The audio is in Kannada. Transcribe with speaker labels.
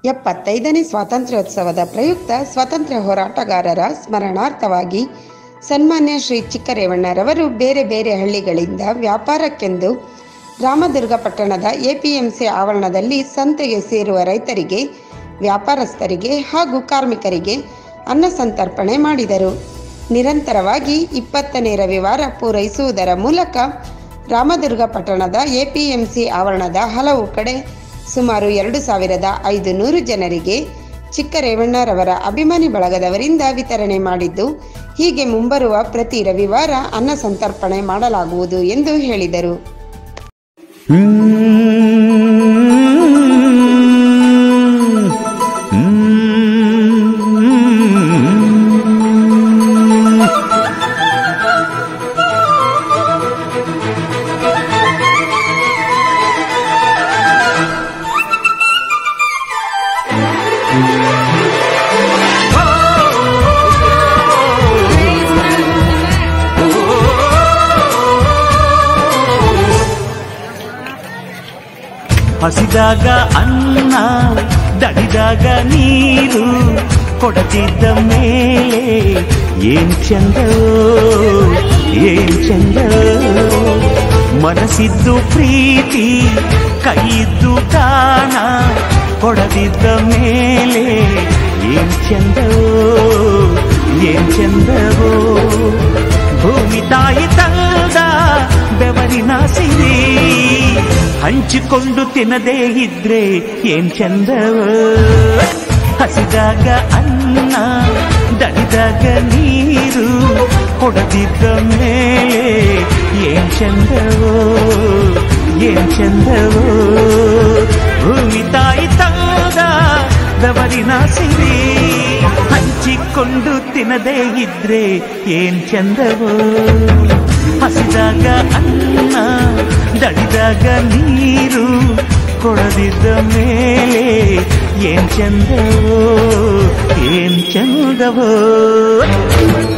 Speaker 1: ಎಪ್ಪತ್ತೈದನೇ ಸ್ವಾತಂತ್ರ್ಯೋತ್ಸವದ ಪ್ರಯುಕ್ತ ಸ್ವಾತಂತ್ರ್ಯ ಹೋರಾಟಗಾರರ ಸ್ಮರಣಾರ್ಥವಾಗಿ ಸನ್ಮಾನ್ಯ ಶ್ರೀ ಚಿಕ್ಕರೇವಣ್ಣರವರು ಬೇರೆ ಬೇರೆ ಹಳ್ಳಿಗಳಿಂದ ವ್ಯಾಪಾರಕ್ಕೆಂದು ರಾಮದುರ್ಗ ಪಟ್ಟಣದ ಎಪಿಎಂಸಿ ಆವರಣದಲ್ಲಿ ಸಂತೆಗೆ ಸೇರುವ ರೈತರಿಗೆ ವ್ಯಾಪಾರಸ್ಥರಿಗೆ ಹಾಗೂ ಕಾರ್ಮಿಕರಿಗೆ ಅನ್ನ ಸಂತರ್ಪಣೆ ಮಾಡಿದರು ನಿರಂತರವಾಗಿ ಇಪ್ಪತ್ತನೇ ರವಿವಾರ ಪೂರೈಸುವುದರ ಮೂಲಕ ರಾಮದುರ್ಗ ಪಟ್ಟಣದ ಎಪಿಎಂಸಿ ಆವರಣದ ಹಲವು ಕಡೆ ಸುಮಾರು ಎರಡು ಸಾವಿರದ ಐದು ನೂರು ಜನರಿಗೆ ಚಿಕ್ಕರೇವಣ್ಣರವರ ಅಭಿಮಾನಿ ಬಳಗದವರಿಂದ ವಿತರಣೆ ಮಾಡಿದ್ದು ಹೀಗೆ ಮುಂಬರುವ ಪ್ರತಿ ರವಿವಾರ ಅನ್ನ ಸಂತರ್ಪಣೆ ಮಾಡಲಾಗುವುದು ಎಂದು ಹೇಳಿದರು
Speaker 2: ಹಸಿದಾಗ ಅನ್ನ ದಡಿದಾಗ ನೀರು ಕೊಡತಿದ್ದ ಮೇಲೆ ಏನ್ ಚಂದವೋ ಏನ್ ಚಂದವೋ ಮನಸ್ಸಿದ್ದು ಪ್ರೀತಿ ಕೈಯಿದ್ದು ದಾನ ಕೊಡದಿದ್ದ ಮೇಲೆ ಏನ್ ಚಂದವೋ ಏನ್ ಚಂದವೋ ಭೂಮಿ ತಾಯಿ ತಂದ ಬೆವರಿನ ಸಿರಿ ಹಂಚಿಕೊಂಡು ತಿನ್ನದೇ ಇದ್ರೆ ಏನ್ ಚಂದವ ಹಸಿದಾಗ ಅನ್ನ ದಡಿದಾಗ ನೀರು ಕೊಡದಿದ್ದ ಮೇಲೆ ಏನ್ ಚಂದವೋ ಏನ್ ಚಂದವೋ ಭೂಮಿ ತಾಯಿ ತಂದ ಬೆವರಿನ ಸಿರಿ ಹಂಚಿಕೊಂಡು ತಿನ್ನದೇ ಇದ್ರೆ ಏನ್ ಚಂದವೋ ಹಸಿದಾಗ ಅನ್ನ ದಡಿದಾಗ ನೀರು ಕೊಡದಿದ್ದ ಮೇಲೆ ಏನ್ ಚಂದವೋ ಏನ್ ಚಂದವೋ